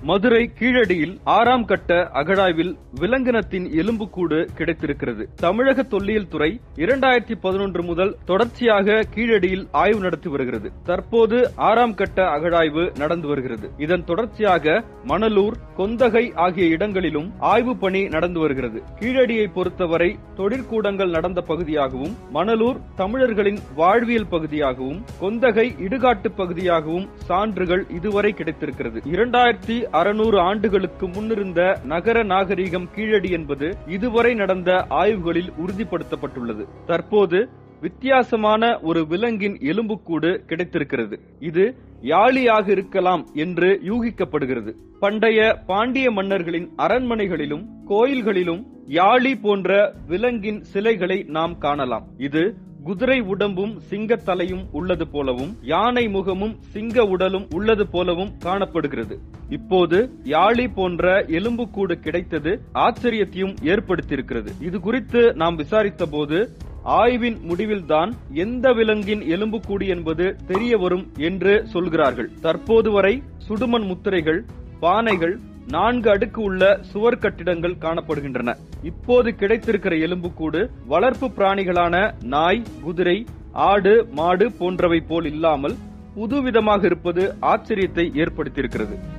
மதுரை கீழடியில் ஆறாம் கட்ட அகழாய்வில் விலங்கினத்தின் எலும்புக்கூடு கிடைத்திருக்கிறது தமிழக தொல்லியல் துறை இரண்டாயிரத்தி பதினொன்று முதல் தொடர்ச்சியாக கீழடியில் ஆய்வு நடத்தி வருகிறது தற்போது ஆறாம் கட்ட அகழாய்வு நடந்து வருகிறது இதன் தொடர்ச்சியாக மணலூர் கொந்தகை ஆகிய இடங்களிலும் ஆய்வு பணி நடந்து வருகிறது கீழடியை பொறுத்தவரை தொழிற்கூடங்கள் நடந்த பகுதியாகவும் மணலூர் தமிழர்களின் வாழ்வியல் பகுதியாகவும் கொந்தகை இடுகாட்டு பகுதியாகவும் சான்றுகள் இதுவரை கிடைத்திருக்கிறது இரண்டாயிரத்தி அறுநூறு ஆண்டுகளுக்கு முன்னிருந்த நகர நாகரிகம் கீழடி என்பது இதுவரை நடந்த ஆய்வுகளில் உறுதிப்படுத்தப்பட்டுள்ளது தற்போது வித்தியாசமான ஒரு விலங்கின் எலும்புக்கூடு கிடைத்திருக்கிறது இது யாழியாக இருக்கலாம் என்று யூகிக்கப்படுகிறது பண்டைய பாண்டிய மன்னர்களின் அரண்மனைகளிலும் கோயில்களிலும் யாழி போன்ற விலங்கின் சிலைகளை நாம் காணலாம் இது குதிரை உடம்பும் சிங்க தலையும் உள்ளது போலவும் யானை முகமும் சிங்க உடலும் உள்ளது போலவும் காணப்படுகிறது இப்போது யாழி போன்ற எலும்புக்கூடு கிடைத்தது ஆச்சரியத்தையும் ஏற்படுத்தியிருக்கிறது இது குறித்து நாம் விசாரித்த போது ஆய்வின் முடிவில்தான் எந்த விலங்கின் எலும்புக்கூடு என்பது தெரிய வரும் என்று சொல்கிறார்கள் தற்போது வரை சுடுமண் முத்திரைகள் பானைகள் நான்கு அடுக்கு உள்ள சுவர் கட்டிடங்கள் காணப்படுகின்றன இப்போது கிடைத்திருக்கிற எலும்புக்கூடு வளர்ப்பு பிராணிகளான நாய் குதிரை ஆடு மாடு போன்றவை போல் இல்லாமல் புதுவிதமாக இருப்பது ஆச்சரியத்தை ஏற்படுத்தியிருக்கிறது